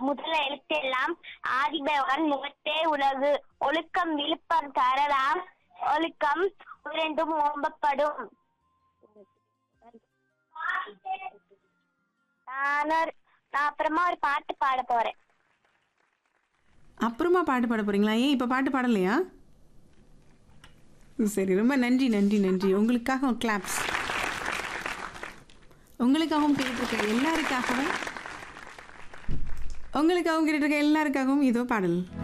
முதல் எழுத்தெல்லாம் ஆதிபகவான் முகத்தே உலகு ஒழுக்கம் விழுப்பம் தரலாம் ஒழுக்கம் இரண்டும் ஓம்பப்படும் நான் ஒரு நான் அப்புறமா ஒரு பாட்டு பாட போறேன் அப்புறமா பாட்டு பாட போறீங்களா ஏன் இப்போ பாட்டு பாடலையா சரி ரொம்ப நன்றி நன்றி நன்றி உங்களுக்காக கிளாப்ஸ் உங்களுக்காகவும் கேட்டிருக்க எல்லாருக்காகவும் உங்களுக்காகவும் கேட்டிருக்க எல்லாருக்காகவும் இதோ பாடல்